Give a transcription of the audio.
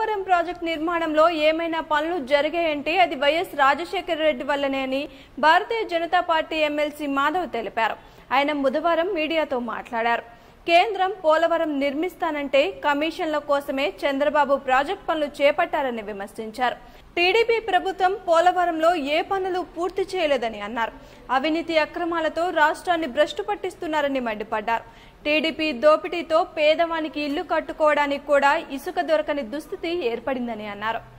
Polavaram project నిర్మాణంలో ఏమైనా పనులు జరిగాయంటే అది వైఎస్ రాజశేఖర రెడ్డి వల్లనే అని భారతీయ జనతా పార్టీ ఎమ్మెల్సీ మాధవ్ తెలిపారు ఆయన బుధవారం మీడియాతో మాట్లాడారు కేంద్రం పోలవరం నిర్మిస్తానంటే కమిషన్ల కోసమే చంద్రబాబు ప్రాజెక్ట్ పనులు చేపట్టారని విమర్శించారు టీడీపీ ప్రభుత్వం పోలవరంలో ఏ పనులు పూర్తి చేయలేదని అన్నారు అవినీతి అక్రమాలతో రాష్ట్రాన్ని భ్రష్టు పట్టిస్తున్నారని మండిపడ్డారు టీడీపీ దోపిడీతో పేదవానికి ఇల్లు కట్టుకోవడానికి కూడా ఇసుక దొరకని దుస్థితి ఏర్పడిందని అన్నారు